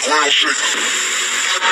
ground shake.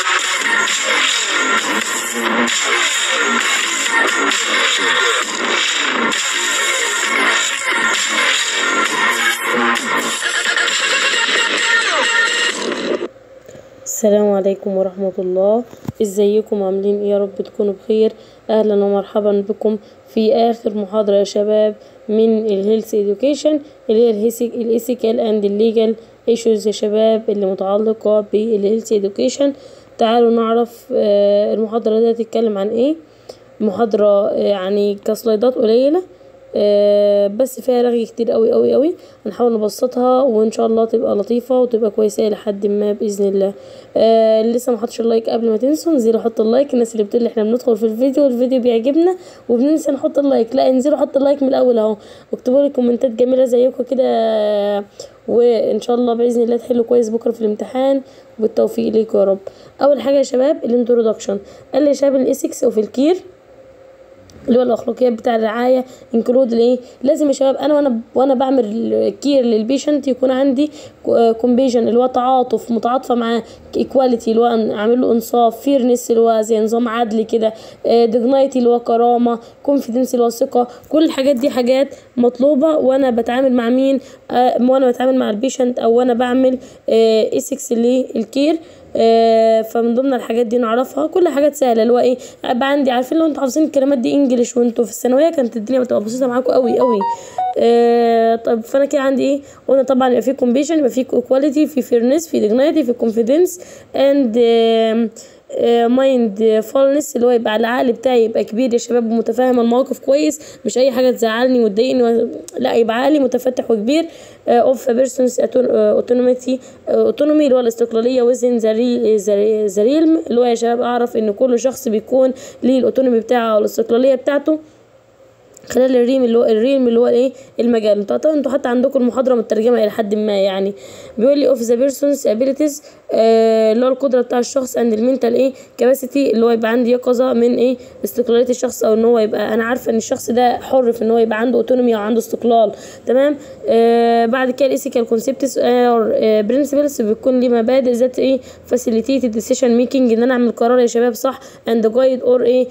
السلام عليكم ورحمة الله ازيكم عاملين ايه يا رب تكونوا بخير اهلا ومرحبا بكم في اخر محاضرة يا شباب من الهيلث education اللي هي الايثيكال اند الليجال ايشوز يا شباب اللي متعلقة بالهيلث education تعالوا نعرف آه، المحاضرة دي هتتكلم عن ايه محاضرة آه، يعني كسلايدات قليلة آه، بس فيها رغي كتير قوي قوي قوي هنحاول نبسطها وان شاء الله تبقى لطيفه وتبقى كويسه لحد ما باذن الله آه اللي لسه ما حطش اللايك قبل ما تنسوا انزلوا حطوا اللايك الناس اللي بتقول احنا بندخل في الفيديو والفيديو بيعجبنا وبننسى نحط اللايك لا انزلوا حطوا اللايك من الاول اهو واكتبوا لي كومنتات جميله زيكم كده آه، وان شاء الله باذن الله تحلوا كويس بكره في الامتحان وبالتوفيق ليكم يا رب اول حاجه يا شباب الانترودكشن قال لي يا شباب الايسكس وفي الكير اللي هو الاخلاقيات بتاع الرعايه انكلود الايه لازم يا شباب انا وانا وانا بعمل كير للبيشنت يكون عندي كومبيجن اللي هو تعاطف متعاطفه معاه ايكواليتي اللي هو اعمل له انصاف فيرنس اللي هو زي نظام عدل كده ديجنايتي اللي هو كرامه كونفيدنس اللي هو ثقه كل الحاجات دي حاجات مطلوبه وانا بتعامل مع مين آه، وانا بتعامل مع البيشنت او وانا بعمل ايسكس للكير آه، فمن ضمن الحاجات دي نعرفها كل حاجات سهله اللي هو ايه ابقى عندي عارفين لو انتوا حافظين الكلمات دي انجلش وانتوا في الثانويه كانت الدنيا بتبقى بسيطه معاكم قوي قوي آه طب فانا كده عندي ايه قلنا طبعا يبقى في كومبيشن يبقى في كواليتي في فيرنس في ديجنايتي في كونفيدنس اند مايند فولنس اللي هو يبقى العقل بتاعي يبقى كبير يا شباب ومتفاهم المواقف كويس مش اي حاجه تزعلني وتضايقني و... لا يبقى عقلي متفتح وكبير اوف بيرسونز اوتونوميتي اوتونومي اللي هو الاستقلاليه وزن ذا ريلم اللي هو يا شباب اعرف ان كل شخص بيكون ليه الاوتونومي بتاعه او الاستقلاليه بتاعته خلال الريم اللي هو الريم اللي هو ايه المجال انتوا طبعا انتوا حتى عندكم المحاضره مترجمه الى حد ما يعني بيقول لي اوف ذا بيرسونز ابيليتيز اللي هو القدره بتاع الشخص اند المنتال ايه كاباسيتي اللي هو يبقى عندي يقظه من ايه استقلاليه الشخص او ان هو يبقى انا عارفه ان الشخص ده حر في ان هو يبقى عنده اوتونومي او عنده استقلال تمام آه بعد كده الايثيكال كونسبتس اور برنسبلز بيكون ليه مبادئ ذات ايه فاسيليتيتد ديسيشن ميكنج ان انا اعمل قرار يا شباب صح اند جايد اور ايه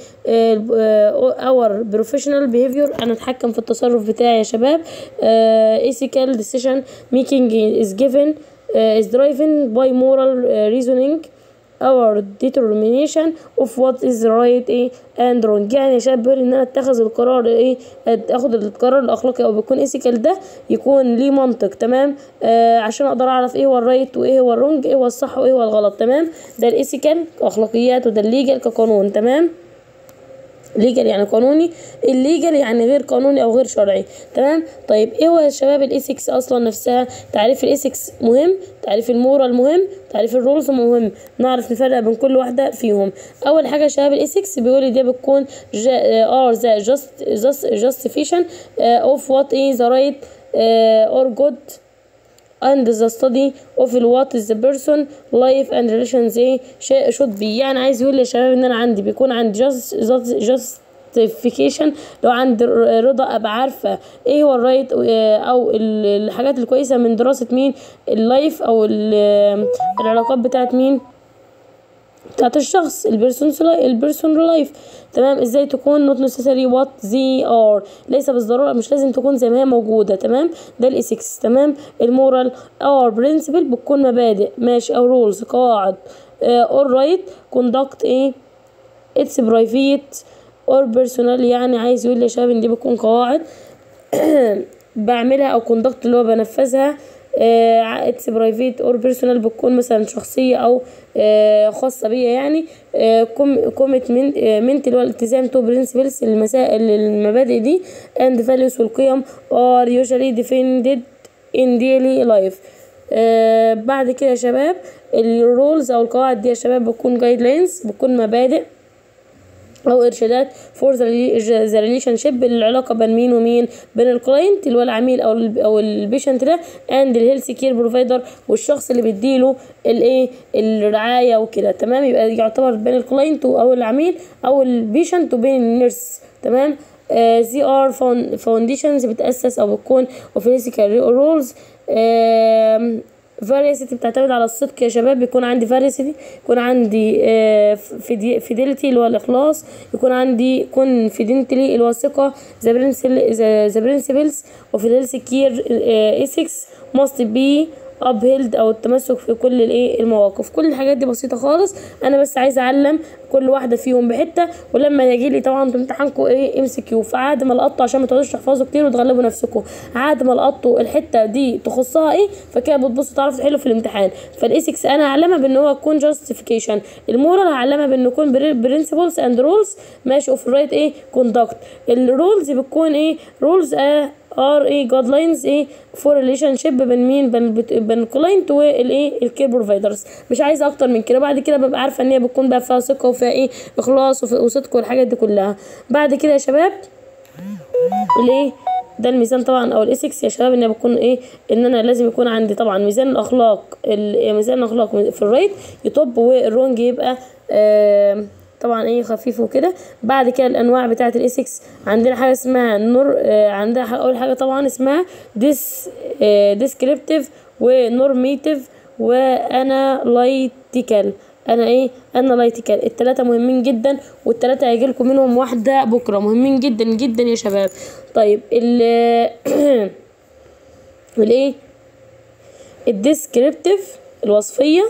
اور بروفيشنال بيهيفير انا اتحكم في التصرف بتاعي يا شباب ethical decision making is given uh, is driven by moral uh, reasoning our determination of what is right ايه and wrong يعني يا شباب بيقول ان انا اتخذ القرار ايه اخد القرار الاخلاقي او بيكون ethical ده يكون ليه منطق تمام آه عشان اقدر اعرف ايه هو الرايت وايه هو الرونج ايه هو الصح وايه هو الغلط تمام ده الايثيكال اخلاقيات وده الليجل كقانون تمام ليجل يعني قانوني الليجل يعني غير قانوني او غير شرعي تمام طيب ايه هو يا شباب الايثكس اصلا نفسها تعريف الايثكس مهم تعريف المورال مهم تعريف الرولز مهم نعرف نفرق بين كل واحده فيهم اول حاجه يا شباب الايثكس بيقول لي دي بتكون ار ذا جاست جاستيفيشن اوف وات از ذا رايت اور جود and the study of what is the person life and relations ايه should be يعني عايز يقول لي يا شباب ان انا عندي بيكون عندي just just justification لو عندي رضا ابقى عارفه ايه هو الرايت او الحاجات الكويسه من دراسه مين اللايف او العلاقات بتاعت مين بتاعت الشخص البيرسون البيرسون لايف تمام ازاي تكون نوت نسيسري وات زي ار ليس بالضروره مش لازم تكون زي ما هي موجوده تمام ده الايثكس تمام المورال اور برنسبل بتكون مبادئ ماشي او رولز قواعد اور رايت كوندكت ايه اتس برايفيت اور بيرسونال يعني عايز يقول لي يا شباب ان دي بتكون قواعد بعملها او كوندكت اللي هو بنفذها اتس برايفيت اور بيرسونال بتكون مثلا شخصيه او آه خاصه بيا يعني كوميتمنت اللي هو الالتزام تو برنسبلز المسائل المبادئ دي اند فاليوز والقيم ار يوجوالي ديفيندد ان ديلي لايف بعد كده يا شباب الرولز او القواعد دي يا شباب بتكون جايد لاينز بتكون مبادئ او ارشادات فور ذا ريليشن شيب العلاقه بين مين ومين بين الكلاينت اللي هو العميل او ال او البيشنت ده اند الهيلث كير بروفايدر والشخص اللي بيديله الايه الرعايه وكده تمام يبقى يعتبر بين الكلاينت او العميل او البيشنت وبين النيرس تمام زي ار فاونديشنز بتاسس او بتكون اوف فيزيكال رولز فاريسيتي بتعتمد على الصدق يا شباب بيكون عندي فاريسيتي يكون عندي فيديليتي اللي هو الاخلاص يكون عندي كونفيدنتلي اللي هو الثقه ذا برنسبلز اوف السكير ايثكس ماست بي ابهيلد او التمسك في كل الايه المواقف كل الحاجات دي بسيطه خالص انا بس عايزه اعلم كل واحده فيهم بحته ولما يجي لي طبعا انتوا امتحانكم ايه ام سي كيو فعاد ما لقطوا عشان ما تقعدوش تحفظوا كتير وتغلبوا نفسكم عاد ما لقطوا الحته دي تخصها ايه فكده بتبصوا تعرفوا تحلوا في الامتحان فالايسكس انا هعلمها بان هو يكون جاستيفيكيشن المورال هعلمها بان يكون برنسبلز اند رولز ماشي اوف رايت ايه كوندكت الرولز بتكون ايه رولز اه ار ايه جايد لاينز ايه فور ريليشن شيب بين مين بين بين الكلاينت والايه الكير بروفايدرز مش عايزه اكتر من كده بعد كده ببقى عارفه ان هي بتكون بقى فيها ثقه وفيها ايه اخلاص وصدق والحاجات دي كلها بعد كده يا شباب الايه ده الميزان طبعا او الاسكس يا شباب ان بكون ايه ان انا لازم يكون عندي طبعا ميزان الاخلاق ميزان الاخلاق في الرايت يطب والرونج يبقى آه طبعا ايه خفيف وكده بعد كده الانواع بتاعه الاسكس عندنا حاجه اسمها نور آه عندنا اول حاجه طبعا اسمها ديس آه ديسكريبتيف ونورميتيف وانالايتيكال انا ايه انالايتيكال التلاتة مهمين جدا والتلاتة هيجي لكم منهم واحده بكره مهمين جدا جدا يا شباب طيب ال الايه الديسكريبتيف الوصفيه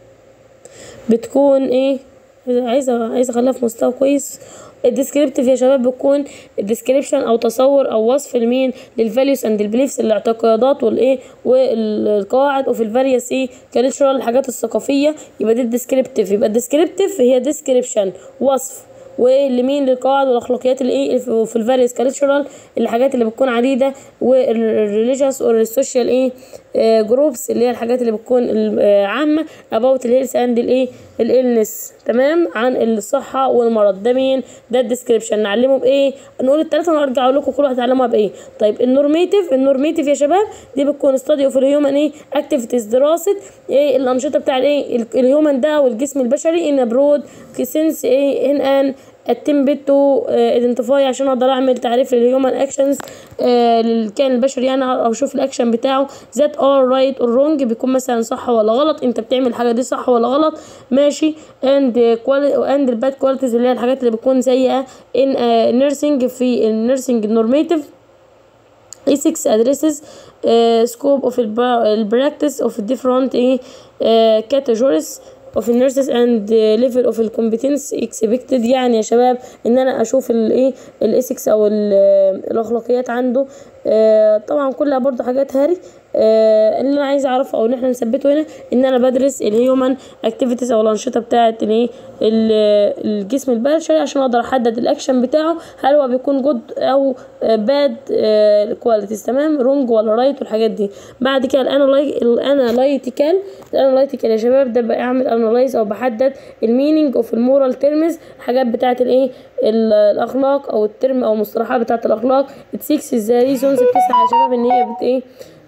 بتكون ايه عايزه عايزه اخليها في مستوى كويس الديسكريبتيف يا شباب بتكون الديسكريبشن او تصور او وصف لمين للفاليوز اند البليفز الاعتقادات والايه والقواعد وفي الفاريوس ايه كالتشرال الحاجات الثقافيه يبقى دي الديسكريبتيف يبقى الديسكريبتيف هي ديسكريبشن وصف ولمين للقواعد والاخلاقيات الايه في الفاريوس كالتشرال الحاجات اللي بتكون عديده والريليجيوس والسوشيال ايه جروبس اللي هي الحاجات اللي بتكون عامه اباوت الهيلث اند الايه الالنس تمام عن الصحه والمرض ده مين ده الديسكريبشن نعلمه بايه نقول الثلاثه انا ارجع اقول لكم كل واحد تعلمها بايه طيب النورميتيف النورميتيف يا شباب دي بتكون ستادي اوف الهيومن ايه اكتيفيتيز دراسه ايه الانشطه بتاع الايه الهيومن ده والجسم البشري ان برود سنس ايه ان ان attempt تو ايدنتيفاي عشان اقدر اعمل تعريف للهيومن اكشنز للكائن البشري يعني او اشوف الاكشن بتاعه ذات ار رايت اور رونج بيكون مثلا صح ولا غلط انت بتعمل الحاجه دي صح ولا غلط ماشي اند اند الباد كواليتيز اللي هي الحاجات اللي بتكون سيئه ان نيرسينج في النيرسينج نورميتيف ethics addresses uh, scope of the practice of different uh, categories of nurses and level of competence expected يعني يا شباب ان انا اشوف الايه الاسكس او الاخلاقيات عنده آه طبعا كلها برضو حاجات هاري آه اللي انا عايزه اعرفه او ان احنا نثبته هنا ان انا بدرس الهيومن اكتيفيتيز او الانشطه بتاعه الايه الجسم البشري عشان اقدر احدد الاكشن بتاعه هل هو بيكون جود او باد كواليتيز تمام رونج ولا رايت والحاجات دي بعد كده الانالايتيكال الانالايتيكال يا شباب ده بعمل انالايز او بحدد المينينج اوف المورال تيرمز الحاجات بتاعه الايه الاخلاق او الترم او المصطلحات بتاعه الاخلاق السكس ذا ريزونز التسعه يا شباب ان هي بت ايه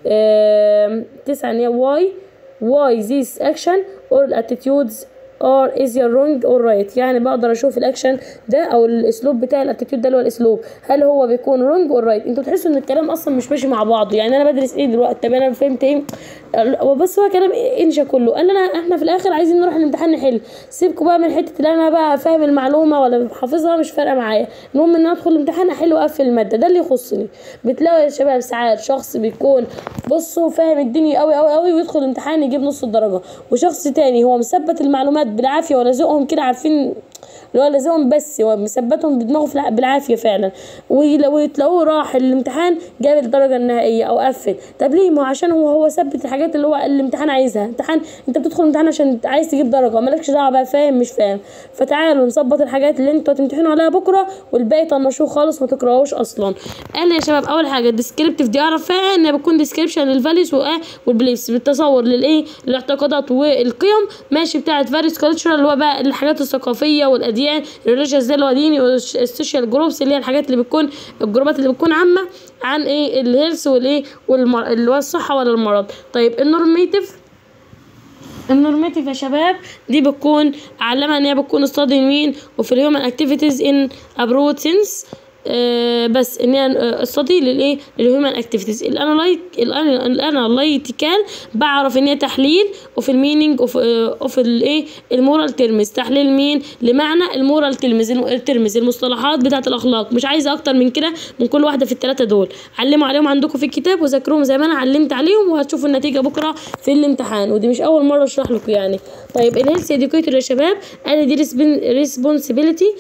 آه تسعه ان هي واي واي ذيس اكشن اور الاتيتيودز ار از يور رونج اور رايت يعني بقدر اشوف الاكشن ده او الاسلوب بتاع الاتيتيود ده اللي هو الاسلوب هل هو بيكون رونج اور رايت انتوا تحسوا ان الكلام اصلا مش ماشي مع بعضه يعني انا بدرس ايه دلوقتي طب انا فهمت ايه بس هو كلام انشا كله قال انا احنا في الاخر عايزين نروح الامتحان نحل سيبكم بقى من حته اللي انا بقى فاهم المعلومه ولا حافظها مش فارقه معايا المهم ان انا ادخل الامتحان احل واقفل الماده ده اللي يخصني بتلاقوا يا شباب ساعات شخص بيكون بصوا فاهم الدنيا قوي قوي قوي ويدخل الامتحان يجيب نص الدرجه وشخص تاني هو مثبت المعلومات بالعافيه ولا ذوقهم كده عارفين اللي هو لازمهم بس هو مثبتهم بدماغه بالعافيه فعلا ولو تلاقوه راح الامتحان جاب الدرجه النهائيه او قفل طب ليه ما عشان هو هو ثبت الحاجات اللي هو الامتحان عايزها امتحان انت بتدخل الامتحان عشان عايز تجيب درجه مالكش دعوه بقى فاهم مش فاهم فتعالوا نظبط الحاجات اللي انتوا هتمتحنوا عليها بكره والباقي طنشوه خالص ما تقراوش اصلا انا يا شباب اول حاجه الديسكريبتيف دي اعرف فيها ان بتكون ديسكريبشن للفاليوز والبليفز بالتصور للايه الاعتقادات والقيم ماشي بتاعت فاريس كالتشر اللي هو بقى الحاجات الثقافيه والاديان الريليجيوس ده اللي هو ديني والسوشيال جروبس اللي هي الحاجات اللي بتكون الجروبات اللي بتكون عامه عن ايه الهيلث والايه والمر... اللي هو الصحه ولا المرض طيب النورميتيف النورماتيف يا شباب دي بتكون علمها ان هي بتكون studying مين وفي الهيومن activities in abroad sense آه بس ان هي استدي للايه للهيومن اكتيفيتيز الانالايت الاناليتيكال بعرف ان هي تحليل اوف المينينج اوف اوف الايه المورال تيرمز تحليل مين لمعنى المورال تيرمز الترمز المصطلحات بتاعه الاخلاق مش عايزه اكتر من كده من كل واحده في الثلاثه دول علموا عليهم عندكم في الكتاب وذاكروهم زي ما انا علمت عليهم وهتشوفوا النتيجه بكره في الامتحان ودي مش اول مره اشرح لكم يعني طيب الهيلث اديوكيتور يا شباب انا دي ريسبونسبيلتي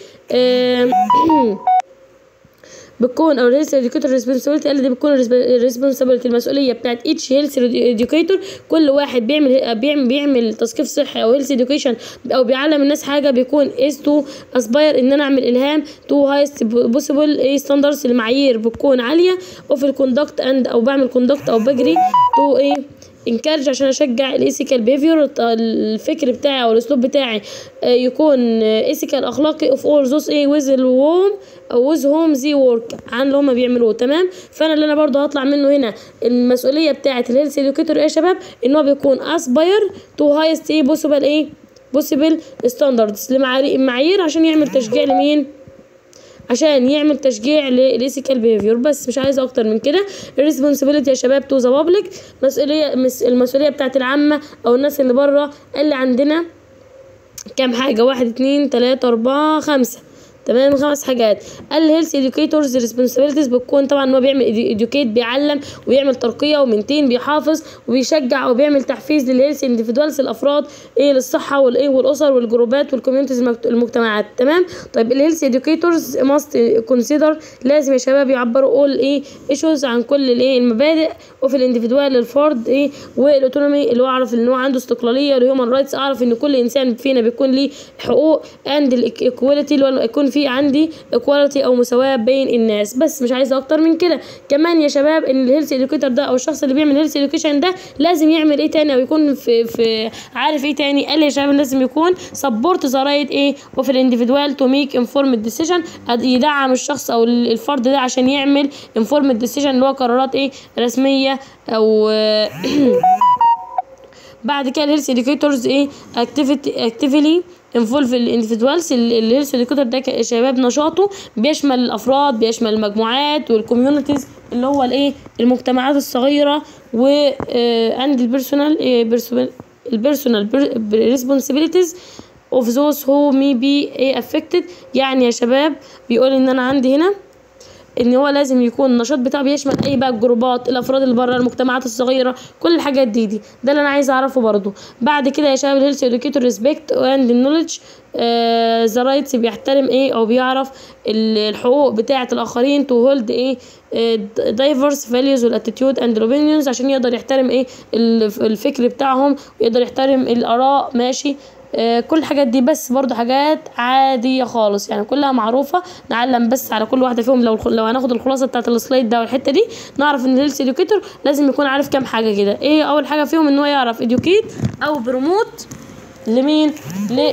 بتكون او الهيلث اديوكيتور ريسبونسبيلتي قال دي بتكون الريسبونسبيلتي المسؤوليه بتاعت ايتش هيلث اديوكيتور كل واحد بيعمل بيعمل بيعمل تثقيف صحي او هيلث اديوكيشن او بيعلم الناس حاجه بيكون از تو اسباير ان انا اعمل الهام تو هايست بوسيبل ايه ستاندردز المعايير بتكون عاليه اوف الكوندكت اند او بعمل كوندكت او بجري تو ايه انكارج عشان اشجع الايثيكال بيهيفير الفكر بتاعي او الاسلوب بتاعي يكون ايثيكال اخلاقي اوف اول ذوز ايه ويز الووم او ويز هوم زي ورك عن اللي هما بيعملوه تمام فانا اللي انا برضه هطلع منه هنا المسؤوليه بتاعه الهيلث اديوكيتور ايه يا شباب ان هو بيكون اسباير تو هايست ايه بوسيبل ايه بوسيبل ستاندردز لمعايير عشان يعمل تشجيع لمين عشان يعمل تشجيع للايثيكال بيهيفير بس مش عايزه اكتر من كده الريسبونسبيلتي يا شباب تو ذا بابليك مسؤوليه المسؤوليه بتاعت العامه او الناس اللي بره اللي عندنا كام حاجه واحد اتنين تلاته اربعه خمسه تمام خمس حاجات الهيلث اديوكيتورز ريسبونسابيلتيز بتكون طبعا هو بيعمل اديوكيت بيعلم ويعمل ترقيه ومنتين بيحافظ وبيشجع وبيعمل تحفيز للهيلث انديفيدوالز الافراد ايه للصحه والايه والاسر والجروبات والكوميونتيز المجتمعات تمام طيب الهيلث اديوكيتورز ماست كونسيدر لازم يا شباب يعبروا اول ايه ايشوز عن كل الايه المبادئ وفي الانديفيدوال للفرد ايه والاوتونومي اللي هو اعرف ان هو عنده استقلاليه والهيومن رايتس اعرف ان كل انسان فينا بيكون ليه حقوق اند الايكواليتي اللي هو يكون في عندي ايكواليتي او مساواه بين الناس بس مش عايزه اكتر من كده كمان يا شباب ان الهيلث اديوكيتور ده او الشخص اللي بيعمل هيلث اديوكيشن ده لازم يعمل ايه تاني او يكون في في عارف ايه تاني قال يا شباب لازم يكون سبورت ذا رايت ايه وفي الانديفيدوال تو ميك انفورمد ديسيجن يدعم الشخص او الفرد ده عشان يعمل انفورمد ديسيجن اللي هو قرارات ايه رسميه او بعد كده الهيلث اديوكيتورز ايه اكتيفيتي اكتيفلي انفولف الانديفيدوالز الهيلث اديوكيتور ده يا شباب نشاطه بيشمل الافراد بيشمل المجموعات والكوميونيتيز اللي هو الايه المجتمعات الصغيره و اند البيرسونال البيرسونال ريسبونسابيلتيز of those who may be affected يعني يا شباب بيقول ان انا عندي هنا ان هو لازم يكون النشاط بتاعه بيشمل اي بقى الجروبات الافراد اللي بره المجتمعات الصغيره كل الحاجات دي دي ده اللي انا عايزه اعرفه برضو بعد كده يا شباب الهيلث اديوكيتور ريسبكت اند النولج ذا رايتس بيحترم ايه او بيعرف الحقوق بتاعه الاخرين تو هولد ايه دايفرس فاليوز والاتيتيود اند الاوبينيونز عشان يقدر يحترم ايه الفكر بتاعهم ويقدر يحترم الاراء ماشي آه كل الحاجات دي بس برضو حاجات عادية خالص يعني كلها معروفة نعلم بس على كل واحدة فيهم لو لو هناخد الخلاصة بتاعت السلايد ده والحتة دي نعرف ان الهيلث اديوكيتور لازم يكون عارف كام حاجة كده ايه اول حاجة فيهم ان هو يعرف اديوكيت او بروموت لمين لل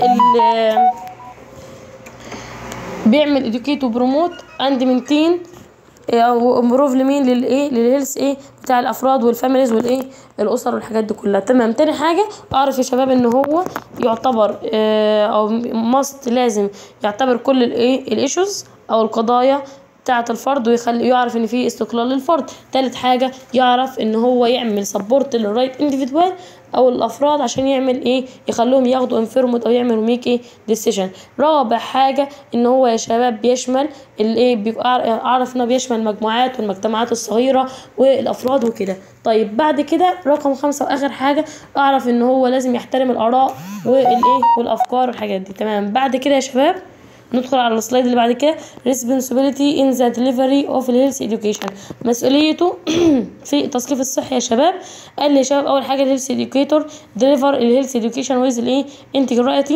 بيعمل اديوكيت وبروموت اند منتين او امبروف لمين للايه للهيلث ايه بتاع الافراد والفاميليز والايه الاسر والحاجات دي كلها تمام تاني حاجه اعرف يا شباب ان هو يعتبر اه او ماست لازم يعتبر كل الايه الايشوز او القضايا بتاعة الفرد ويخلي يعرف ان في استقلال للفرد تالت حاجة يعرف ان هو يعمل سبورت للرايت انديفيدوال او الافراد عشان يعمل ايه يخلوهم ياخدوا انفيرموت او يعملوا ميك ايه ديسيجن رابع حاجه ان هو يا شباب بيشمل الايه اعرف انه بيشمل المجموعات والمجتمعات الصغيره والافراد وكده طيب بعد كده رقم خمسة واخر حاجه اعرف ان هو لازم يحترم الاراء والايه والافكار والحاجات دي تمام بعد كده يا شباب ندخل على السلايد اللي بعد كده responsibility in the delivery of health education مسؤوليته في التثقيف الصحي يا شباب قال لي يا شباب اول حاجه الهيلث educator deliver الهيلث education with الايه integrity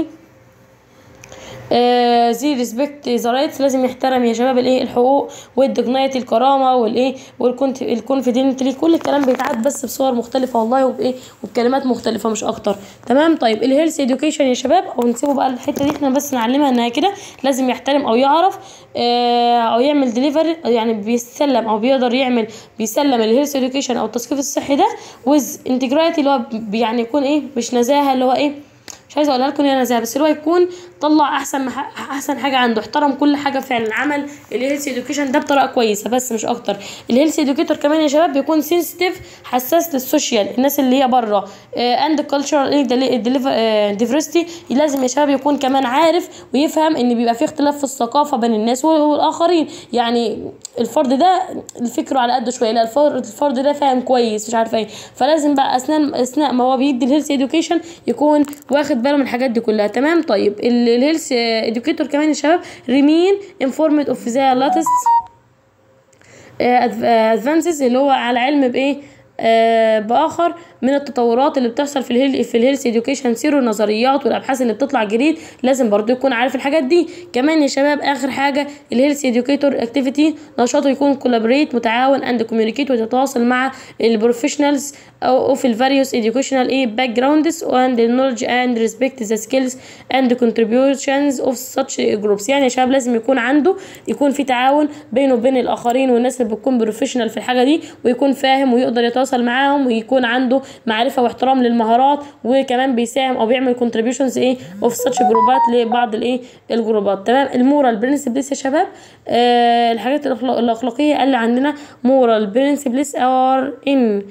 زي ريسبكت ذا رايتس لازم يحترم يا شباب الايه الحقوق والدجناية الكرامه والايه والكونفيدنتلي كل الكلام بيتعاد بس بصور مختلفه والله وبايه وبكلمات مختلفه مش اكتر تمام طيب الهيلث اديوكيشن يا شباب او نسيبه بقى الحته دي احنا بس نعلمها انها كده لازم يحترم او يعرف آه او يعمل ديليفري يعني بيسلم او بيقدر يعمل بيسلم الهيلث اديوكيشن او التثقيف الصحي ده ويز انتجريتي اللي هو يعني يكون ايه مش نزاهه اللي هو ايه مش عايزه اقولها لكم هنا ازاي بس اللي هو يكون طلع احسن مح... احسن حاجه عنده احترم كل حاجه فعلا عمل الهيلث اديوكيشن ده بطريقه كويسه بس مش اكتر الهيلث اديوكيتور كمان يا شباب بيكون سنسيتيف حساس للسوشيال الناس اللي هي بره اند كلتشر ديفرستي لازم يا شباب يكون كمان عارف ويفهم ان بيبقى في اختلاف في الثقافه بين الناس والاخرين يعني الفرد ده فكره على قده شويه لا الفرد الفرد ده فاهم كويس مش عارفه ايه فلازم بقى اثناء اثناء ما هو بيدي الهيلث اديوكيشن يكون واخد باله من الحاجات دي كلها تمام طيب الهيلث اديوكيتور كمان يا شباب ريمين انفورمد اوف ذا لاتست ادفانسز اللي هو على علم بايه آه باخر من التطورات اللي بتحصل في الهيل في الهيلث اديوكيشن سيرو النظريات والابحاث اللي بتطلع جديد لازم برضو يكون عارف الحاجات دي كمان يا شباب اخر حاجه الهيلث اديوكيتور اكتيفيتي نشاطه يكون كولابريت متعاون اند كوميونيكيت ويتواصل مع البروفيشنالز او في الفاريوس educational ايه باك جراوندز and the knowledge and respect the skills and the contributions of such groups يعني يا شباب لازم يكون عنده يكون في تعاون بينه وبين الاخرين والناس اللي بتكون بروفيشنال في الحاجه دي ويكون فاهم ويقدر يتواصل معاهم ويكون عنده معرفه واحترام للمهارات وكمان بيساهم او بيعمل contributions ايه of such جروبات لبعض الايه الجروبات تمام المورال برنسبلز يا شباب آه الحاجات الأخلاق الاخلاقيه اللي عندنا مورال برنسبلز ار ان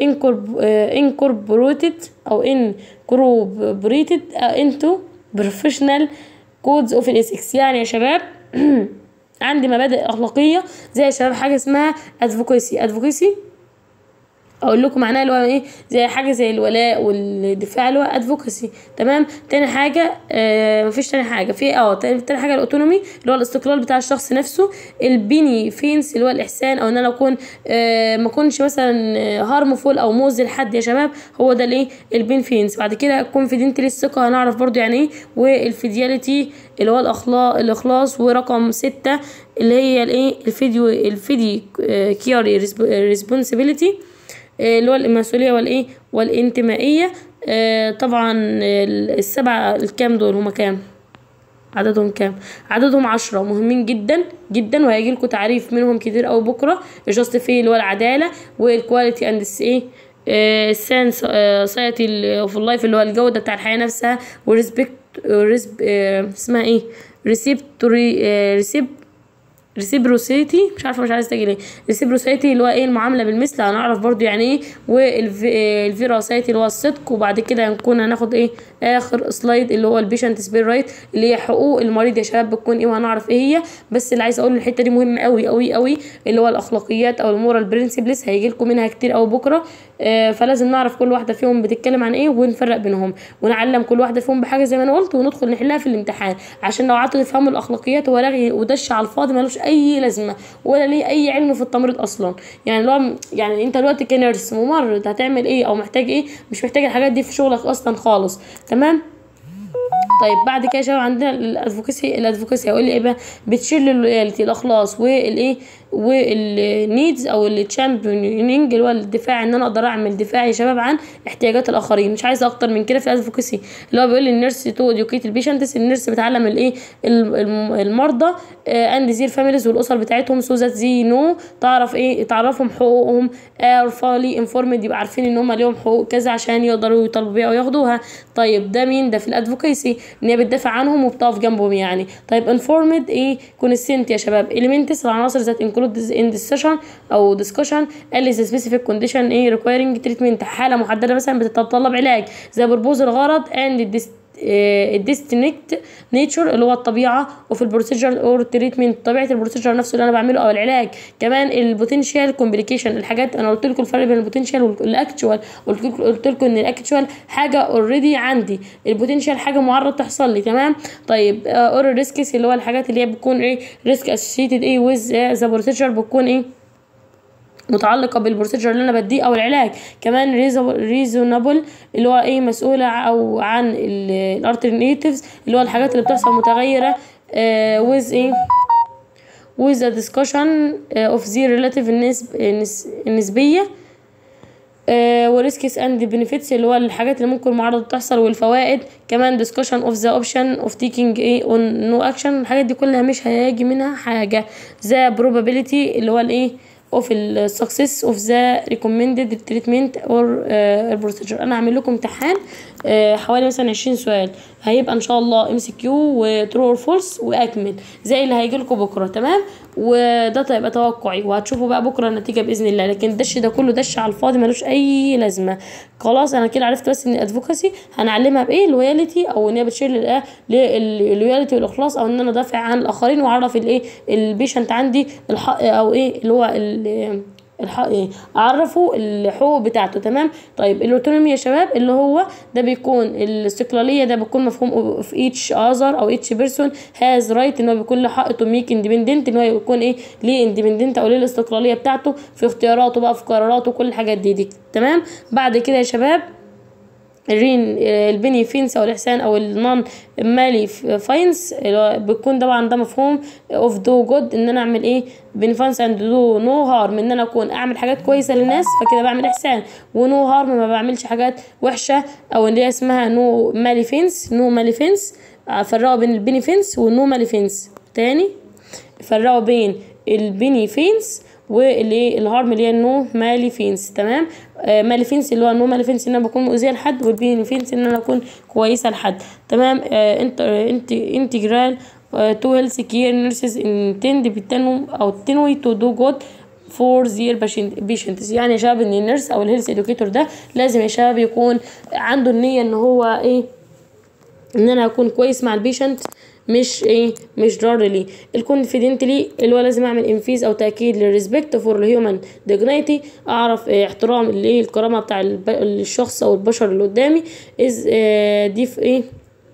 incorporated او incorporated into professional codes of ethics يعني يا شباب عندي مبادئ اخلاقيه زي يا شباب حاجه اسمها advocacy advocacy اقول لكم معناها اللي هو ايه زي حاجه زي الولاء والدفاع اللي هو ادفوكاسي تمام تاني حاجه آه مفيش تاني حاجه في اه تاني, تاني حاجه الاوتونومي اللي هو الاستقلال بتاع الشخص نفسه البيني فينس اللي هو الاحسان او ان انا اكون آه ما اكونش مثلا هارمفول او مؤذي لحد يا شباب هو ده الايه البين فينس بعد كده كونفيدنتلي الثقه هنعرف برضو يعني ايه والفيدياليتي اللي هو الاخلاق الاخلاص ورقم ستة اللي هي الايه الفيديو الفيدي كياري ريسبونسبيلتي اللي هو المسؤوليه والايه والانتمائيه آه طبعا السبعه الكام دول هما كام عددهم كام عددهم عشرة مهمين جدا جدا وهيجي لكم تعريف منهم كتير قوي بكره الجاست في اللي هو العداله والكواليتي اند ايه السان سايتي اوف اللايف اللي هو الجوده بتاع الحياه نفسها وريسبكت اسمها ايه ريسيبتوري ريسيب ريسيبروسيتي مش عارفه مش عايزه تجي ليه ريسيبروسيتي اللي هو ايه المعامله بالمثل هنعرف برضو يعني ايه والفيراسيتي اللي هو الصدق وبعد كده هنكون هناخد ايه اخر سلايد اللي هو البيشنت سبير رايت اللي هي حقوق المريض يا شباب بتكون ايه وهنعرف ايه هي بس اللي عايزه اقول الحته دي مهمه قوي قوي قوي اللي هو الاخلاقيات او المورال برنسبلز هيجي لكم منها كتير قوي بكره آه فلازم نعرف كل واحده فيهم بتتكلم عن ايه ونفرق بينهم ونعلم كل واحده فيهم بحاجه زي ما انا قلت وندخل نحلها في الامتحان عشان لو قعدتوا تفهموا الاخلاقيات هو رغي ودش على الفاضي ملوش اي لازمه ولا ليه اي علم في التمريض اصلا يعني لو يعني انت دلوقتي كنيرس ممرض هتعمل ايه او محتاج ايه مش محتاج الحاجات دي في شغلك اصلا خالص تمام طيب بعد كده يا شباب عندنا الادفوكسي الادفوكسي هيقول لي ايه بقى بتشيل اللويالتي الاخلاص والايه والنيدز او التشامبيونينج اللي هو الدفاع ان انا اقدر اعمل دفاع يا شباب عن احتياجات الاخرين مش عايزه اكتر من كده في الادفوكسي اللي هو بيقول لي النيرس تو اديوكيت البيشنتس النيرس بتعلم الايه المرضى اند زير فاميليز والاسر بتاعتهم سو ذات زي نو تعرف ايه تعرفهم حقوقهم ار فالي انفورمد يبقى عارفين ان هم ليهم حقوق كذا عشان يقدروا يطالبوا بيها وياخدوها طيب ده مين ده في الادفوكيسي ان هي بتدافع عنهم وبتقف جنبهم يعني طيب انفورمد ايه كونسنت يا شباب اليمنتس العناصر ذات انكلود ان ديسكشن او ديسكشن قال سبيسيفيك كونديشن ايه ريكوايرنج تريتمنت حاله محدده مثلا بتتطلب علاج زي بربوز الغرض اند الديستنكت نيتشر اللي هو الطبيعه وفي البروسيجر اور تريتمنت طبيعه البروسيجر نفسه اللي انا بعمله او العلاج كمان البوتنشال كومبليكيشن الحاجات انا قلت لكم الفرق بين البوتنشال والاكتشوال قلت لكم ان الاكتشوال حاجه اوريدي عندي البوتنشال حاجه معرض تحصل لي تمام طيب اور ريسكس اللي هو الحاجات اللي هي بتكون ايه ريسك اسوشيتد ايه ويز ذا بروسيجر بتكون ايه متعلقة بالبروسيجر اللي انا بديه او العلاج كمان ريزونابل اللي هو ايه مسؤولة او عن الالترناتيفز اللي هو الحاجات اللي بتحصل متغيرة ويز ايه with a discussion of the relative النسب النسبية وريسكس اند بنفيتس اللي هو الحاجات اللي ممكن معرضة تحصل والفوائد كمان discussion of the option of taking ايه on no action الحاجات دي كلها مش هيجي منها حاجة the probability اللي هو الايه of the success of the recommended treatment or uh, procedure انا هعمل لكم امتحان آه حوالي مثلا 20 سؤال هيبقى ان شاء الله ام سي كيو وترو اور فولس واكمل زي اللي هيجي لكم بكره تمام وده هيبقى توقعي وهتشوفوا بقى بكره النتيجه باذن الله لكن الدش ده كله دش على الفاضي ملوش اي لازمه خلاص انا كده عرفت بس ان الادفوكاسي هنعلمها بايه لويالتي او ان هي بتشير للايه للويالتي والاخلاص او ان انا دافع عن الاخرين واعرف الايه البيشنت عندي الحق او ايه اللي هو ال- الحق ايه اعرفه الحقوق بتاعته تمام طيب الاوتونومي يا شباب اللي هو ده بيكون الاستقلاليه ده بيكون مفهوم في ايتش اذر او ايتش بيرسون هاز رايت ان هو بيكون له حق تو ميك اندبندنت ان هو يكون ايه ليه اندبندنت او ليه الاستقلاليه بتاعته في اختياراته بقى في قراراته كل الحاجات دي دي تمام بعد كده يا شباب الرين البني فينس او الاحسان او النون مالي فاينس اللي هو بيكون طبعا ده مفهوم اوف دو جود ان انا اعمل ايه بنفانس اند دو نو هارم ان انا اكون اعمل حاجات كويسه للناس فكده بعمل احسان ونو هارم ما بعملش حاجات وحشه او اللي هي اسمها نو مالي فينس نو مالي فينس فرقوا بين البني فينس والنو مالي فينس تاني فرقوا بين البني فينس والايه الهارم اللي هي النو مالي فينس تمام آه مالي فينس اللي هو النو مالي فينس ان انا بكون مؤذيه لحد والبيني فينس ان انا اكون كويسه لحد تمام آه انت انت انتجرال تو هيلث كير نيرسز انتند بتنو او تنوي تو دو جود فور زير بيشنتس يعني يا شباب ان النيرس او الهيلث ادوكيتور ده لازم يا شباب يكون عنده النيه ان هو ايه ان انا اكون كويس مع البيشنت مش ايه مش ضار لي الكونفيدنتلي اللي هو لازم اعمل انفيز او تاكيد للريسبكت فور الهيومن ديجنيتي اعرف إيه احترام اللي ايه الكرامه بتاع الب- الشخص او البشر اللي قدامي از اه دي في ايه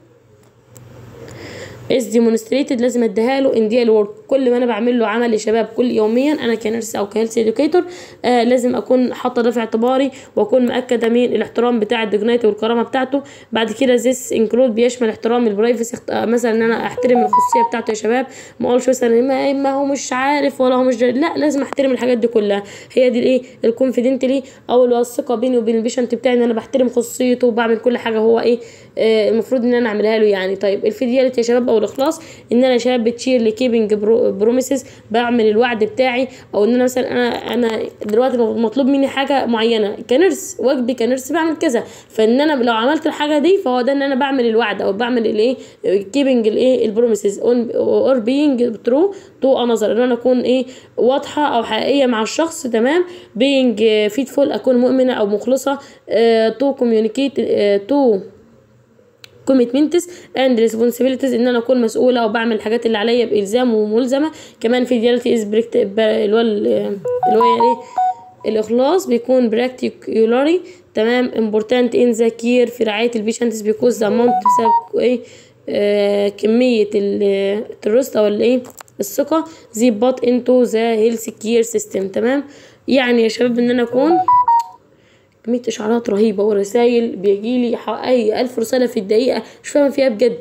از ديمونستريتد لازم اديها له ان دي الورك كل ما انا بعمل له عمل يا شباب كل يوميا انا كنرس او كهيلث اديوكيتور آه لازم اكون حاطه ده في اعتباري واكون مأكده من الاحترام بتاع الديجنيتي والكرامه بتاعته بعد كده زيس انكلود بيشمل احترام البرايفسي مثلا ان انا احترم الخصوصيه بتاعته يا شباب ما اقولش مثلا ما, ما هو مش عارف ولا هو مش جاي. لا لازم احترم الحاجات دي كلها هي دي الايه الكونفيدنتلي او اللي هو الثقه بيني وبين البيشنت بتاعي ان انا بحترم خصوصيته وبعمل كل حاجه هو ايه آه المفروض ان انا اعملها له يعني طيب الفيدياليتي يا شباب او الاخلاص ان انا يا شباب بتشير لكيبنج بروميسز بعمل الوعد بتاعي او ان انا مثلا انا انا دلوقتي مطلوب مني حاجه معينه كنرس واجبي كنرس بعمل كذا فان انا لو عملت الحاجه دي فهو ده ان انا بعمل الوعد او بعمل الايه كيبنج الايه البروميسز اور بينج ترو تو انذر ان انا اكون ايه واضحه او حقيقيه مع الشخص تمام بينج فيتفول اكون مؤمنه او مخلصه تو كوميونيكيت تو كوميتمنتس اند ريسبونسبيلتيز ان انا اكون مسؤوله وبعمل الحاجات اللي عليا بالزام وملزمه كمان فيدياليتي از اللي هو اللي هو يعني الاخلاص بيكون براكتيكولاري تمام امبورتانت ان ذا كير في رعايه البيشنتس بيكوز ذا امونت بسبب ايه آه كميه التروست او الايه الثقه زي بات انتو ذا هيلث كير سيستم تمام يعني يا شباب ان انا اكون كمية إشعارات رهيبة ورسايل بيجيلي حوالي ألف رسالة في الدقيقة مش فاهمة فيها بجد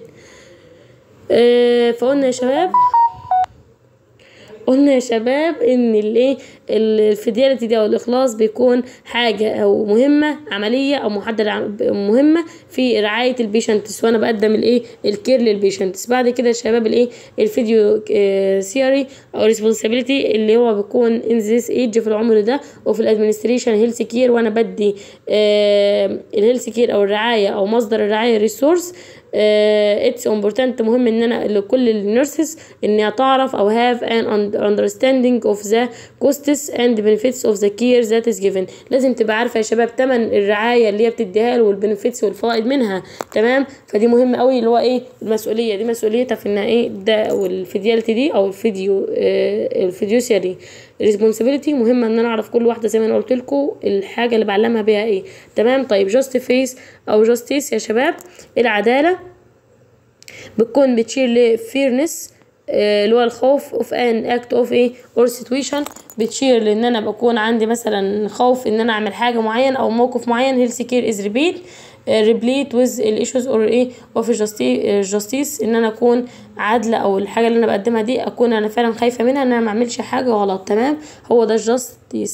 آه فقلنا يا شباب قلنا يا شباب ان الايه الفيدياليتي دي او الاخلاص بيكون حاجه او مهمه عمليه او محدده مهمه في رعايه البيشنتس وانا بقدم الايه الكير للبيشنتس بعد كده يا شباب الايه الفيديو ثيوري او ريسبونسابيلتي اللي هو بيكون ان ذيس ايج في العمر ده وفي الادمنستريشن هيلث كير وانا بدي الهيلث كير او الرعايه او مصدر الرعايه ريسورس اتس امبورتانت مهم ان انا لكل النيرسز انها تعرف او هاف ان understanding of the costs and benefits of the care that is given لازم تبقى عارفه يا شباب تمن الرعايه اللي هي بتديها له والبنفيتس والفوائد منها تمام فدي مهم قوي اللي هو ايه المسؤوليه دي مسؤوليتها في انها ايه ده والفيدياليتي دي او الفيديو آه الفيديوسيري ريسبونسابيلتي مهمه ان انا اعرف كل واحده زي ما انا قلت لكم الحاجه اللي بعلمها بيها ايه تمام طيب جاست فيس او جاستيس يا شباب العداله بتكون بتشير لفيرنس اللي هو الخوف اوف ان اكت اوف ايه اور سيتويشن بتشير لان انا بكون عندي مثلا خوف ان انا اعمل حاجه معينه او موقف معين هيلث كير از ريبيت ريبليت ويز الايشوز اور ايه اوف جاستيس ان انا اكون عادله او الحاجه اللي انا بقدمها دي اكون انا فعلا خايفه منها ان انا ما اعملش حاجه غلط تمام هو ده الجاستيس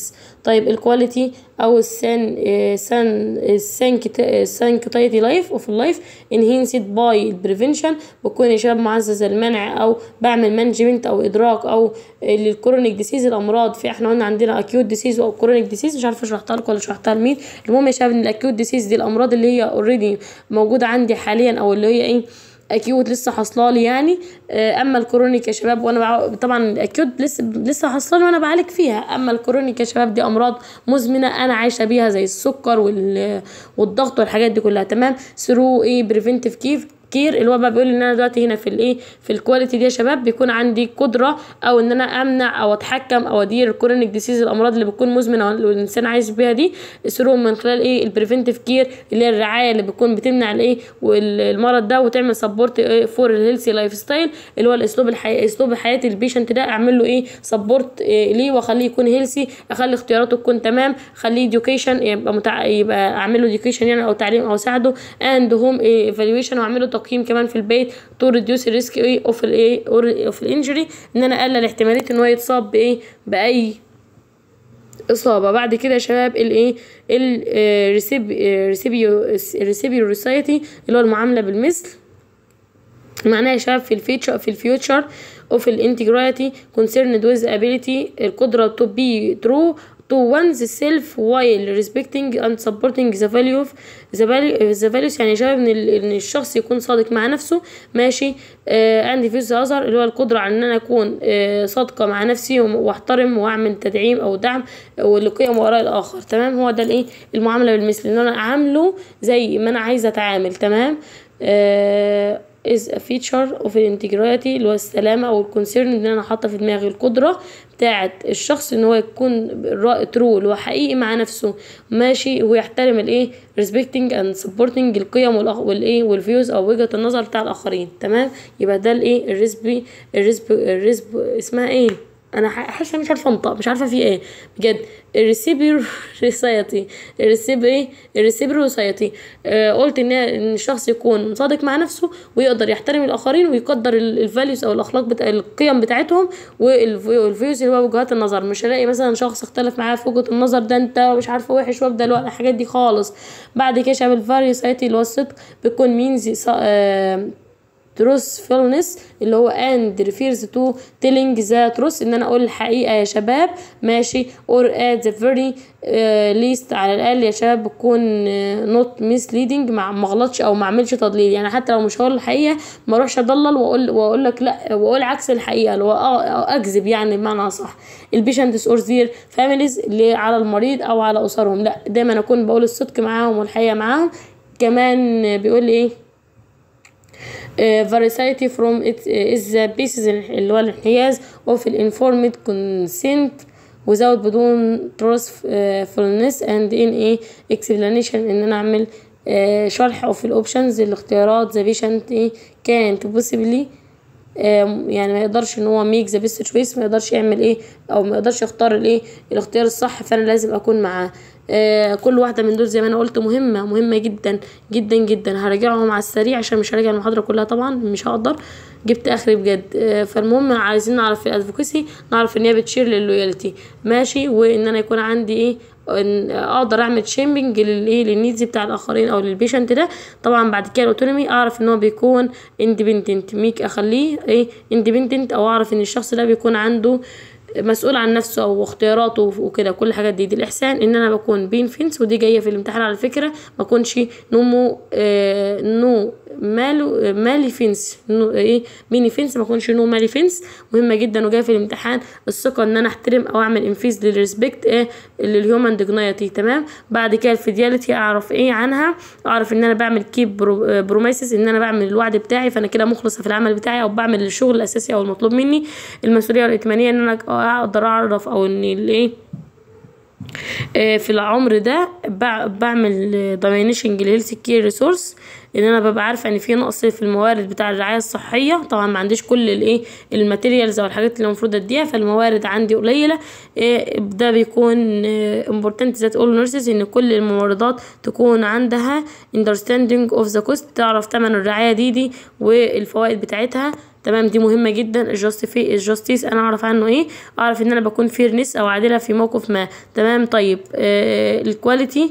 طيب الكواليتي او السان سان السانكتايتي لايف اوف اللايف انهينسد باي البريفنشن بكون يا شباب معزز المنع او بعمل مانجمنت او ادراك او للكرونيك ديسيز الامراض في احنا قلنا عندنا اكيوت ديسيز او كرونيك ديسيز مش عارفه شرحتها لكم ولا شرحتها لمين المهم يا شباب ان الاكيوت ديسيز دي الامراض اللي هي اوريدي موجوده عندي حاليا او اللي هي ايه اكيوت لسه حاصلالي يعني اما الكرونيك يا شباب وانا بع... طبعا الاكيوت لسه لسه حاصلالي وانا بعالج فيها اما الكرونيك يا شباب دي امراض مزمنه انا عايشه بيها زي السكر وال... والضغط والحاجات دي كلها تمام ثرو ايه بريفنتيف كيف كير اللي هو بقى بيقول ان انا دلوقتي هنا في الايه في الكواليتي دي يا شباب بيكون عندي قدره او ان انا امنع او اتحكم او ادير الكرونيك ديسيز الامراض اللي بتكون مزمنه والانسان عايش بيها دي ثرو من خلال ايه البريفنتيف كير اللي هي الرعايه اللي بتكون بتمنع الايه والمرض ده وتعمل سبورت فور الهيلثي لايف ستايل اللي هو الاسلوب الحي... اسلوب حياه البيشنت ده اعمل له ايه سبورت إيه ليه واخليه يكون هيلثي اخلي اختياراته تكون تمام خليه اديوكيشن يبقى متع... يبقى اعمل له اديوكيشن يعني او تعليم او اساعده اند هوم ايفالويشن واعمل له تقييم كمان في البيت تو ريديوس الريسك ايه اوف الايه اوف الانجري ان انا اقلل احتماليه ان هو يتصاب بايه باي اصابه بعد كده يا شباب الايه الريسيبيو الريسيبيو ريسايتي اللي هو المعامله بالمثل معناها يا شباب في الفيتشر في الفيوتشر اوف الانتجريتي concerned with ability القدره to be true to one's self while respecting and supporting the value of the value the values يعني شباب ان ان الشخص يكون صادق مع نفسه ماشي آه عندي في اظهر اللي هو القدره على ان انا اكون آه صادقه مع نفسي واحترم واعمل تدعيم او دعم والقيم وراء الاخر تمام هو ده الايه المعامله بالمثل ان انا اعامله زي ما انا عايزه اتعامل تمام آه is a feature of integrity اللي هو السلامة أو الكونسيرن اللي أنا حاطة في دماغي القدرة بتاعة الشخص إن هو يكون ترو اللي هو حقيقي مع نفسه ماشي ويحترم الإيه respecting and supporting القيم والإيه والفيوز أو وجهة النظر بتاع الآخرين تمام يبقى ده الإيه الريسبي الريسب الريسب اسمها إيه انا حاسه مش عارفه انطق مش عارفه في ايه بجد الريسيبر ريسايتي الريسيب ايه الريسيبر ريسايتي آه قلت ان ان الشخص يكون صادق مع نفسه ويقدر يحترم الاخرين ويقدر الفاليوز او الاخلاق بتاع القيم بتاعتهم والفيوز اللي هو وجهات النظر مش هلاقي مثلا شخص اختلف معاه في وجهه النظر ده انت مش عارفه وحش وابدا الحاجات دي خالص بعد كده شباب الفاريوسايتي اللي هو الصدق بيكون مينز آه truthfulness اللي هو and refers to telling the truth ان انا اقول الحقيقه يا شباب ماشي or at the very uh, least على الاقل يا شباب بكون uh, not misleading مع ما اغلطش او ما اعملش تضليل يعني حتى لو مش هقول الحقيقه ما اروحش اضلل واقول واقول لك لا واقول عكس الحقيقه اللي هو اه اكذب يعني بمعنى صح البيشنتس اور زير فاميليز اللي على المريض او على اسرهم لا دايما اكون بقول الصدق معاهم والحقيقه معاهم كمان بيقول لي ايه variety from it is the basis اللي هو الانحياز of informed consent without بدون truthfulness and in a explanation ان انا اعمل uh, شرح of الاوبشنز الاختيارات the patient ايه can't possibly يعني ما يقدرش ان هو ميك ذا بيست تشويس ما يقدرش يعمل ايه او ما يقدرش يختار الايه الاختيار الصح فانا لازم اكون معاه آه كل واحده من دول زي ما انا قلت مهمه مهمه جدا جدا جدا هراجعهم على السريع عشان مش هراجع المحاضره كلها طبعا مش هقدر جبت اخري بجد آه فالمهم عايزين نعرف في الادفوكسي نعرف ان هي بتشير للويالتي ماشي وان انا يكون عندي ايه ان اقدر اعمل شيمبنج للايه للنيدز بتاع الاخرين او للبيشنت ده طبعا بعد كده الاوتونومي اعرف ان هو بيكون اندبندنت ميك اخليه ايه اندبندنت او اعرف ان الشخص ده بيكون عنده مسؤول عن نفسه او اختياراته وكده كل الحاجات دي دي الاحسان ان انا بكون بين فينس ودي جايه في الامتحان على فكره ما اكونش نومو آه نو مالو مالي فينس نو ايه ميني فينس ما اكونش نو مالي فينس مهمه جدا وجايه في الامتحان الثقه ان انا احترم او اعمل انفيز للريسبكت ايه للهيومن ديجنايتي تمام بعد كده الفيدياليتي اعرف ايه عنها اعرف ان انا بعمل كيب برو بروميسز ان انا بعمل الوعد بتاعي فانا كده مخلصه في العمل بتاعي او بعمل الشغل الاساسي او المطلوب مني المسؤوليه والائتمانيه ان انا اقدر اعرف او ان الايه في العمر ده بعمل دايمينيشنج للهيلث كير ريسورس ان انا ببقى عارفه ان في نقص في الموارد بتاع الرعايه الصحيه طبعا ما عنديش كل الايه الماتيريالز او الحاجات اللي المفروض اديها فالموارد عندي قليله ده بيكون امبورتنت ذات اول نيرسز ان كل الممرضات تكون عندها understanding of the cost تعرف ثمن الرعايه دي دي والفوائد بتاعتها تمام دي مهمه جدا الجاستيفي الجاستيس انا اعرف عنه ايه اعرف ان انا بكون فيرنس او عادله في موقف ما تمام طيب آه الكواليتي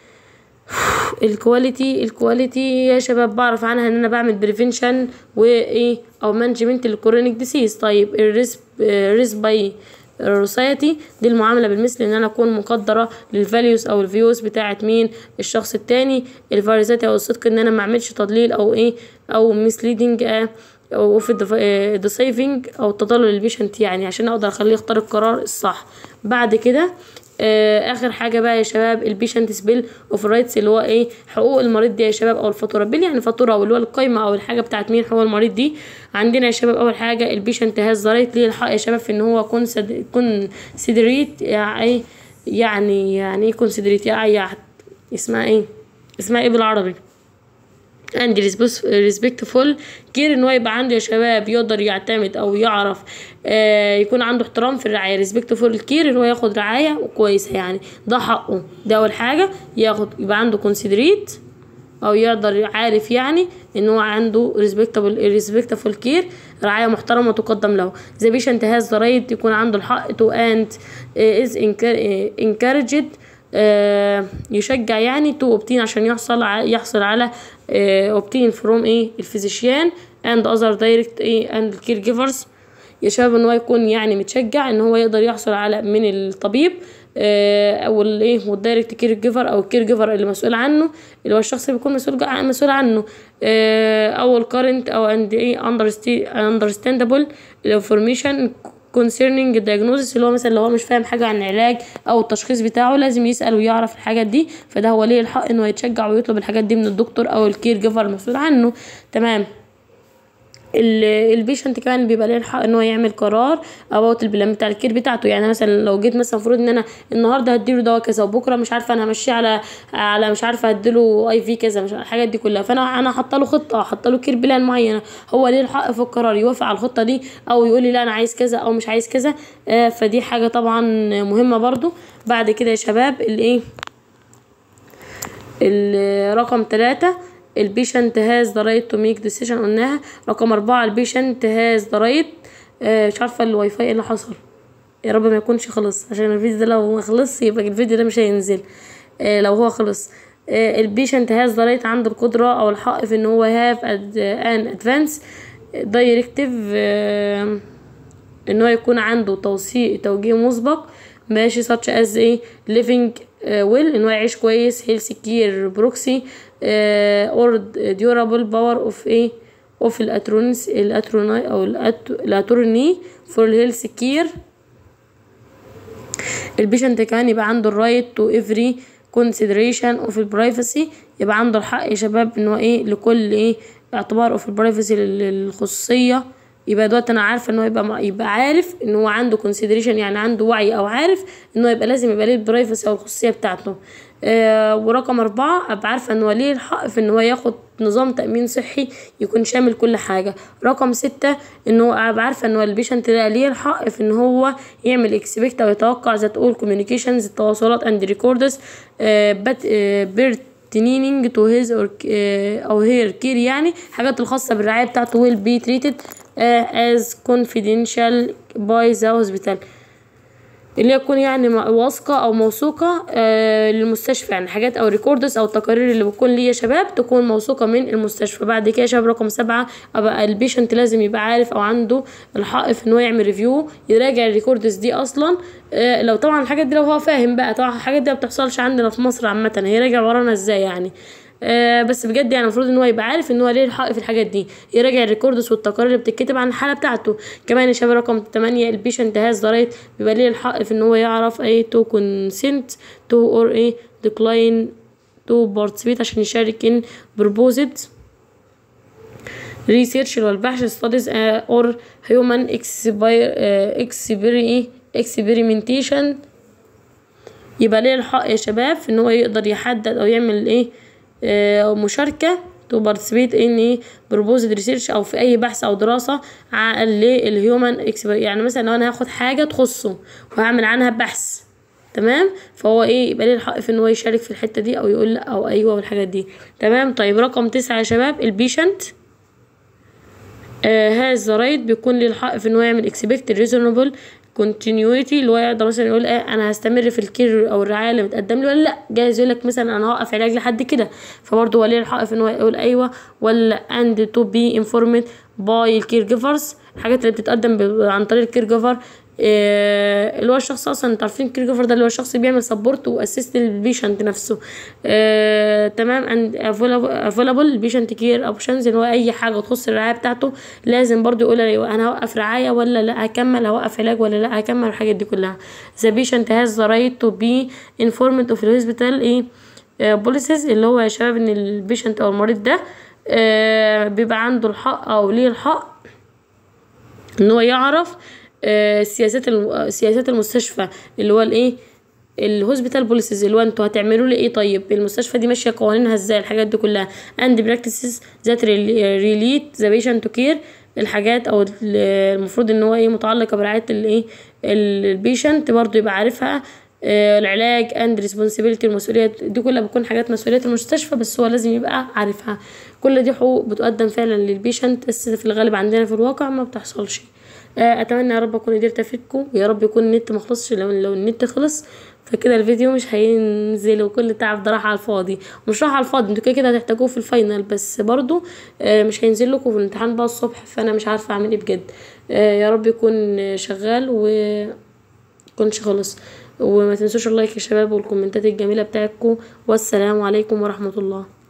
الكواليتي الكواليتي يا شباب بعرف عنها ان انا بعمل بريفنشن وايه او مانجمنت للكورونيك ديسيز طيب الريسب ريسباي روسايتي دي المعامله بالمثل ان انا اكون مقدره للفاليوز او الفيوز بتاعه مين الشخص التاني الفاريزاتي او الصدق ان انا ما اعملش تضليل او ايه او مسليدنج او في ديسيفنج او تضلل البيشنت يعني عشان اقدر اخليه يختار القرار الصح بعد كده آه اخر حاجه بقى يا شباب البيشنت بيل اوف رايتس اللي هو ايه حقوق المريض دي يا شباب او الفاتوره بيل يعني فاتوره او اللي هو القايمه او الحاجه بتاعت مين حقوق المريض دي عندنا يا شباب اول حاجه البيشنت هاز رايت ليه الحق يا شباب في ان هو كونسد كونسيدريت يعني يعني يعني ايه كونسيدريت يعني اسمها ايه اسمها ايه بالعربي عندي ريسبكتفول كير ان هو يبقى عنده يا شباب يقدر يعتمد او يعرف آه يكون عنده احترام في الرعايه ريسبكتفول كير ان هو ياخد رعايه كويسه يعني ده حقه ده اول حاجه ياخد يبقى عنده كونسيدريت او يقدر عارف يعني ان هو عنده ريسبكتبل ريسبكتفول كير رعايه محترمه تقدم له ذا بيشنت هاز ذا رايت يكون عنده الحق تو اند از انكارجد آه يشجع يعني تو اوبتين عشان يحصل يحصل على اوبتين فروم ايه الفيزيشيان اند اذر دايركت ايه اند الكير جيفرز يا شباب ان هو يكون يعني متشجع ان هو يقدر يحصل على من الطبيب آه او الايه والدايركت كير جيفر او الكير جيفر اللي مسؤول عنه اللي هو الشخص اللي بيكون مسؤول مسؤول عنه آه او الكارنت او اند ايه اندرستاندبل الانفورميشن concerning diagnosis اللي هو مثلا لو هو مش فاهم حاجه عن العلاج او التشخيص بتاعه لازم يسال ويعرف الحاجات دي فده هو ليه الحق انه يتشجع ويطلب الحاجات دي من الدكتور او الكير جيفر المسؤول عنه تمام البيشنت كمان بيبقى ليه الحق ان هو يعمل قرار اباوت البلان بتاع الكير بتاعته يعني مثلا لو جيت مثلا المفروض ان انا النهارده هديله دواء كذا وبكره مش عارفه انا همشيه على على مش عارفه هديله اي في كذا مش الحاجات دي كلها فانا انا حاطه له خطه حاطه له كير بلان معينه هو ليه الحق في القرار يوافق على الخطه دي او يقول لي لا انا عايز كذا او مش عايز كذا آه فدي حاجه طبعا مهمه برضو بعد كده يا شباب الايه الرقم ثلاثة البيشنت هاز ذا رايت تو ميك ديسيجن قلناها رقم أربعة البيشنت هاز ذا رايت مش عارفة الواي فاي ايه اللي حصل يا رب ما يكونش خلص عشان الفيديو ده لو ما خلص يبقى الفيديو ده مش هينزل آه لو هو خلص آه البيشنت هاز ذا رايت عنده القدرة أو الحق في إن هو هاف ان ادفانس دايركتيف إن هو يكون عنده توصي توجيه مسبق ماشي such as ايه living ويل ان هو يعيش كويس هيلث كير بروكسي اور ديورابل باور اوف ايه اوف الاترونس الاتروناي او الاتروني فور الهيلث كير البيشنت كمان يبقى عنده الرايت تو افري consideration اوف البرايفسي يبقى عنده الحق يا شباب ان هو ايه لكل ايه اعتبار اوف البرايفسي للخصوصيه يبقى دلوقتي انا عارفه ان هو يبقى يبقى عارف ان هو عنده كونسيدريشن يعني عنده وعي او عارف ان هو يبقى لازم يبقى ليه البرايفسي او الخصوصيه بتاعته آه ورقم أربعة أبقى عارفة إن هو ليه الحق في إن هو ياخد نظام تأمين صحي يكون شامل كل حاجة رقم ستة إن هو أبقى عارفة إن هو البيشنت ده ليه الحق في إن هو يعمل اكسبكت أو يتوقع ذات أول كوميونيكيشنز التواصلات أند ريكوردز بت بيرت تنينينج تو هيز او هير كير يعني حاجات الخاصه بالرعايه بتاعته ويل بي تريتد از confidential باي ذا هوسبيتال اللي يكون يعني واثقة أو موثوقة آه للمستشفى يعني حاجات أو ريكوردز أو التقارير اللي بتكون ليه يا شباب تكون موثوقة من المستشفى بعد كده يا شباب رقم سبعة أبقى البيشنت لازم يبقى عارف أو عنده الحق في إن هو يعمل ريفيو يراجع الريكوردز دي أصلا آه لو طبعا الحاجات دي لو هو فاهم بقى طبعا الحاجات دي ما بتحصلش عندنا في مصر عامة هيراجع ورانا ازاي يعني آه بس بجد يعني المفروض ان هو يبقى عارف ان هو ليه الحق في الحاجات دي يراجع الريكوردز والتقارير اللي بتتكتب عن الحاله بتاعته كمان يا شباب رقم 8 البيشنت هاز رايت بيبقى ليه الحق في ان هو يعرف ايه تو كونسنت تو اور ايه ديكلاين تو بارتيسيبيت عشان يشارك ان بروبوزد ريسيرش اللي هو البحث ستاديز اور هيومن اكسبيري اكسبيريمنتيشن يبقى ليه الحق يا شباب في ان هو يقدر يحدد او يعمل ايه او مشاركه تو بارتيسيبيت ان ايه بروبوزد ريسيرش او في اي بحث او دراسه عن للهيومن يعني مثلا لو انا هاخد حاجه تخصه وهعمل عنها بحث تمام فهو ايه يبقى ليه الحق في ان هو يشارك في الحته دي او يقول لا او ايوه والحاجات دي تمام طيب رقم تسعة يا شباب البيشنت هاز ذا رايت بيكون ليه الحق في ان هو يعمل اكسبكت ريزونبل continuity اللي هو يقدر مثلا يقول ايه انا هستمر في الكير او الرعايه اللي بتقدم لي ولا لا جايز يقول لك مثلا انا هوقف علاج لحد كده فبرضه هو ليه الحق في ان هو يقول ايوه ولا and to be informed by الكير جيفرز الحاجات اللي بتتقدم ب- عن طريق الكير جيفر إيه اللي هو الشخص اصلا انتوا عارفين الكير جيفر ده اللي هو الشخص بيعمل سبورت واسيست للبيشنت نفسه إيه تمام اند افيلابل البيشنت كير اوبشنز اللي هو اي حاجه تخص الرعايه بتاعته لازم برضو يقول ايوه انا هوقف رعايه ولا لا هكمل هوقف علاج ولا لا هكمل الحاجات دي كلها the patient has the right to be informed of the hospital ايه بوليسز اللي هو يا شباب ان البيشنت او المريض ده آه، بيبقى عنده الحق او ليه الحق ان هو يعرف آه، سياسات الم- سياسات المستشفى اللي هو الايه الهوسبيتال بوليسز اللي هو انتوا هتعملوا لي ايه طيب المستشفى دي ماشيه قوانينها ازاي الحاجات دي كلها اند براكتسز ذات ريليت ذا بيشنت تو كير الحاجات او ال- المفروض ان هو ايه متعلقه برعايه الايه البيشنت برضو يبقى عارفها آه، العلاج اند ريسبونسبيلتي المسؤوليه دي كلها بتكون حاجات مسؤوليه المستشفى بس هو لازم يبقى عارفها كل دي حقوق بتقدم فعلا للبيشنت بس في الغالب عندنا في الواقع ما بتحصلش آه، اتمنى يا رب اكون قدرت افيدكم ويا رب يكون النت ما خلصش لو لو النت خلص فكده الفيديو مش هينزل وكل التعب ده راح على الفاضي مش راح على الفاضي انتوا كده كده هتحتاجوه في الفاينل بس برضو آه، مش هينزل لكم في الامتحان بقى الصبح فانا مش عارفه اعمل ايه بجد آه، يا رب يكون آه، شغال و يكونش خلص وما تنسوش اللايك يا شباب والكومنتات الجميله بتاعتكم والسلام عليكم ورحمه الله